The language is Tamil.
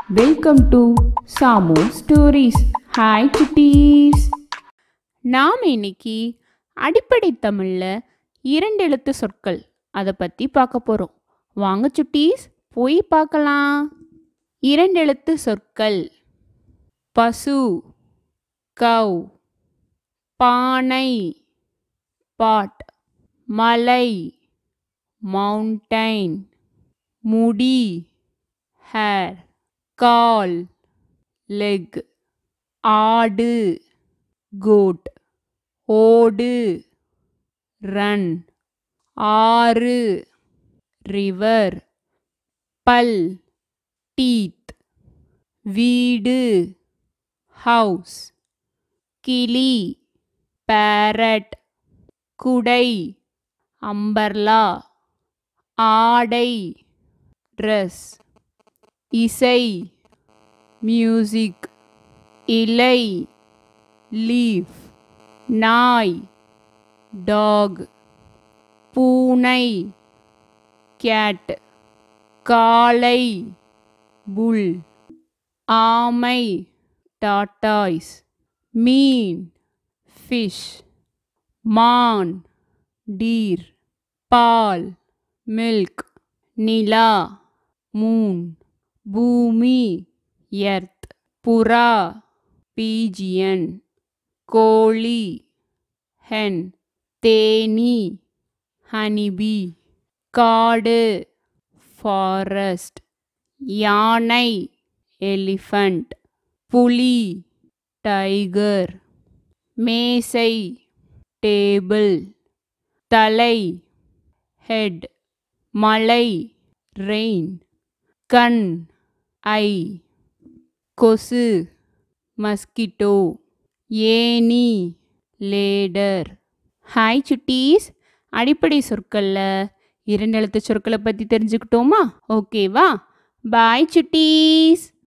welcome to Samu stories hi குட்டீஸ் நாம் இன்னைக்கு அடிப்படை தமிழில் இரண்டு எழுத்து சொற்கள் அதை பற்றி பார்க்க போகிறோம் வாங்க சுட்டீஸ் போய் பார்க்கலாம் இரண்டு எழுத்து சொற்கள் பசு கவ் பானை பாட் மலை மவுண்டைன் முடி ஹேர் கால் லெக் ஆடு கோட் ஓடு ரன் ஆறு ரிவர் பல் டீத் வீடு ஹவுஸ் கிளி பேரட் குடை அம்பர்லா ஆடை ட்ரெஸ் இசை மியூசிக் இலை லீஃப் நாய் டாக் பூனை கேட் காளை புல் ஆமை டாட்டாய்ஸ் மீன் ஃபிஷ் மான் டீர் பால் மில்க் நிலா மூன் பூமி எர்த் புறா பீஜியன் கோழி ஹென் தேனி ஹனிபி காடு ஃபாரஸ்ட் யானை எலிஃபண்ட் புலி டைகர் மேசை டேபிள் தலை ஹெட் மலை ரெயின் கண் ஐ கொசு மஸ்கிட்டோ ஏனி லேடர் ஹாய் சுட்டீஸ் அடிப்படை சொற்களில் இரண்டு எழுத்து சொற்களை பற்றி தெரிஞ்சுக்கிட்டோமா ஓகேவா பாய் சுட்டீஸ்